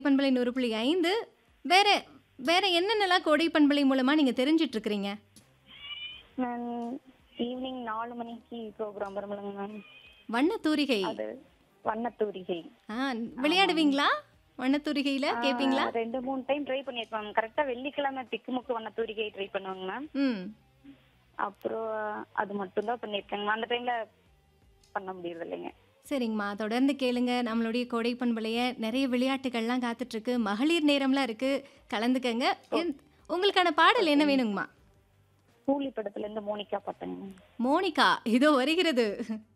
பண்பலை நூறு புள்ளி ஐந்து வேற வேற என்னென்னலாம் கோடை பண்பலை மூலமா நீங்க தெரிஞ்சிட்டு இருக்கிறீங்க மேம் ஈவினிங் நாலு மணிக்கு ப்ரோக்ராம் வரும்லங்க மேம் வண்ணத்தூரிகை அது வண்ணத்தூரிகை ஆ விளையாடுவீங்களா வண்ணத்தூரிகையில கேப்பீங்களா ஆ, ரெண்டு மூணு டைம் ட்ரை பண்ணியிருக்கேன் மேம் கரெக்டாக வெள்ளிக்கிழமை திக்குமுக்கு வண்ணத்தூரிகை ட்ரை பண்ணுவாங்க மேம் ம் அப்புறம் அது மட்டும்தான் பண்ணியிருக்கேங்க மேம் அந்த டைம்ல பண்ண முடியறது இல்லைங்க சரிங்கம்மா தொடர்ந்து கேளுங்க நம்மளுடைய கோடை பண்பலைய நிறைய விளையாட்டுகள்லாம் காத்துட்டு இருக்கு மகளிர் நேரம்லாம் இருக்கு கலந்துக்கங்க என்- உங்களுக்கான பாடல் என்ன வேணுங்கம்மா கூலி படத்துல இருந்து மோனிகா பார்த்தேங்க மேம் மோனிகா இதோ வருகிறது